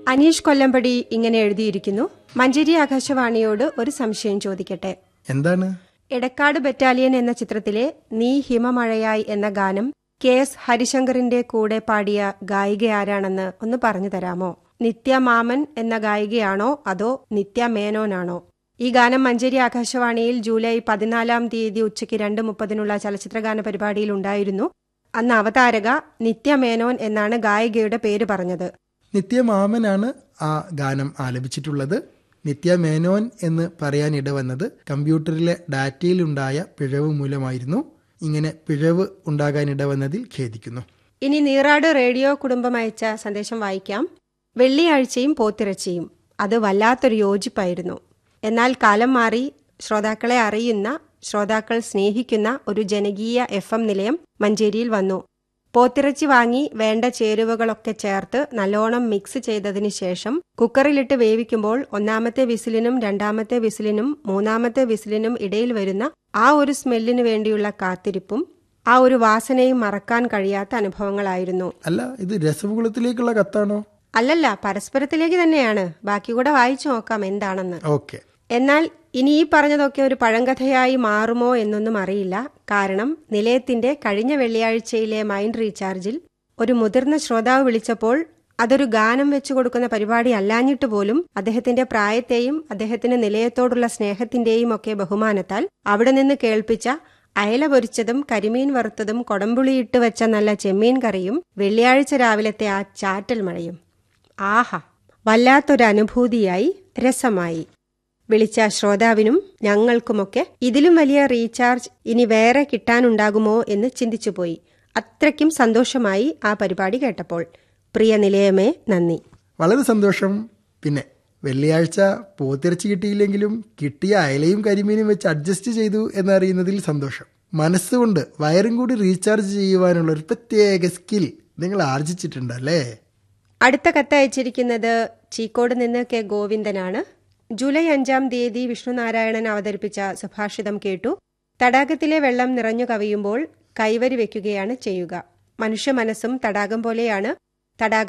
അനീഷ് കൊല്ലമ്പടി ഇങ്ങനെ എഴുതിയിരിക്കുന്നു മഞ്ചേരി ആകാശവാണിയോട് ഒരു സംശയം ചോദിക്കട്ടെ എന്താണ് എടക്കാട് ബറ്റാലിയൻ എന്ന ചിത്രത്തിലെ നീ ഹിമമഴയായി എന്ന ഗാനം കെ എസ് ഹരിശങ്കറിന്റെ കൂടെ പാടിയ ഗായിക ആരാണെന്ന് ഒന്ന് പറഞ്ഞു തരാമോ നിത്യ മാമൻ എന്ന ഗായികയാണോ അതോ നിത്യ മേനോനാണോ ഈ ഗാനം മഞ്ചേരി ആകാശവാണിയിൽ ജൂലൈ പതിനാലാം തീയതി ഉച്ചയ്ക്ക് രണ്ട് മുപ്പതിനുള്ള ചലച്ചിത്രഗാന പരിപാടിയിൽ ഉണ്ടായിരുന്നു അന്ന് അവതാരക നിത്യ മേനോൻ എന്നാണ് ഗായികയുടെ പേര് പറഞ്ഞത് നിത്യമാമനാണ് ആ ഗാനം ആലപിച്ചിട്ടുള്ളത് നിത്യ മേനോൻ എന്ന് പറയാനിട വന്നത് കമ്പ്യൂട്ടറിലെ ഡാറ്റയിലുണ്ടായ പിഴവ് മൂലമായിരുന്നു ഇങ്ങനെ പിഴവ് ഉണ്ടാകാനിട വന്നതിൽ ഖേദിക്കുന്നു ഇനി നീറാട് റേഡിയോ കുടുംബം അയച്ച സന്ദേശം വായിക്കാം വെള്ളിയാഴ്ചയും പോത്തിറച്ചിയും അത് വല്ലാത്തൊരു യോജിപ്പായിരുന്നു എന്നാൽ കാലം മാറി ശ്രോതാക്കളെ അറിയുന്ന ശ്രോതാക്കൾ സ്നേഹിക്കുന്ന ഒരു ജനകീയ എഫ് എം നിലയം മഞ്ചേരിയിൽ വന്നു പോത്തിറച്ചി വാങ്ങി വേണ്ട ചേരുവകളൊക്കെ ചേർത്ത് നല്ലോണം മിക്സ് ചെയ്തതിനു ശേഷം കുക്കറിലിട്ട് വേവിക്കുമ്പോൾ ഒന്നാമത്തെ വിസിലിനും രണ്ടാമത്തെ വിസിലിനും മൂന്നാമത്തെ വിസിലിനും ഇടയിൽ വരുന്ന ആ ഒരു സ്മെല്ലിനു വേണ്ടിയുള്ള കാത്തിരിപ്പും ആ ഒരു വാസനയും മറക്കാൻ കഴിയാത്ത അനുഭവങ്ങളായിരുന്നു അല്ല ഇത് രസകുളത്തിലേക്കുള്ള കത്താണോ അല്ലല്ല പരസ്പരത്തിലേക്ക് തന്നെയാണ് ബാക്കി കൂടെ വായിച്ചു നോക്കാം എന്താണെന്ന് ഓക്കെ എന്നാൽ ഇനി ഈ പറഞ്ഞതൊക്കെ ഒരു പഴങ്കഥയായി മാറുമോ എന്നൊന്നും അറിയില്ല കാരണം നിലയത്തിന്റെ കഴിഞ്ഞ വെള്ളിയാഴ്ചയിലെ മൈൻഡ് റീചാർജിൽ ഒരു മുതിർന്ന ശ്രോതാവ് വിളിച്ചപ്പോൾ അതൊരു ഗാനം വെച്ചു കൊടുക്കുന്ന പരിപാടി അല്ലാഞ്ഞിട്ട് പോലും അദ്ദേഹത്തിന്റെ പ്രായത്തെയും അദ്ദേഹത്തിന് നിലയത്തോടുള്ള സ്നേഹത്തിന്റെയും ഒക്കെ ബഹുമാനത്താൽ അവിടെ നിന്ന് കേൾപ്പിച്ച അയല പൊരിച്ചതും കരിമീൻ വറുത്തതും കൊടമ്പുളിയിട്ട് വെച്ച നല്ല ചെമ്മീൻ കറിയും വെള്ളിയാഴ്ച രാവിലത്തെ ആ ചാറ്റൽ മഴയും ആഹാ വല്ലാത്തൊരു അനുഭൂതിയായി രസമായി വിളിച്ച ശ്രോതാവിനും ഞങ്ങൾക്കുമൊക്കെ ഇതിലും വലിയ റീചാർജ് ഇനി വേറെ കിട്ടാനുണ്ടാകുമോ എന്ന് ചിന്തിച്ചുപോയി അത്രയ്ക്കും സന്തോഷമായി ആ പരിപാടി കേട്ടപ്പോൾ പ്രിയ നിലയമേ നന്ദി വളരെ സന്തോഷം പിന്നെ വെള്ളിയാഴ്ച പോത്തിറച്ചി കിട്ടിയില്ലെങ്കിലും കിട്ടിയ അയലയും കരിമീനും വെച്ച് അഡ്ജസ്റ്റ് ചെയ്തു എന്നറിയുന്നതിൽ സന്തോഷം മനസ്സുകൊണ്ട് വയറും കൂടി റീചാർജ് ചെയ്യുവാനുള്ള ഒരു പ്രത്യേക സ്കിൽ നിങ്ങൾ ആർജിച്ചിട്ടുണ്ടല്ലേ അടുത്ത കത്തയച്ചിരിക്കുന്നത് ചീക്കോട് നിന്ന് കെ ഗോവിന്ദനാണ് ജൂലൈ അഞ്ചാം തീയതി വിഷ്ണുനാരായണൻ അവതരിപ്പിച്ച സുഭാഷിതം കേട്ടു തടാകത്തിലെ വെള്ളം നിറഞ്ഞു കവിയുമ്പോൾ കൈവരി വെക്കുകയാണ് ചെയ്യുക മനുഷ്യ മനസ്സും തടാകം പോലെയാണ് തടാകം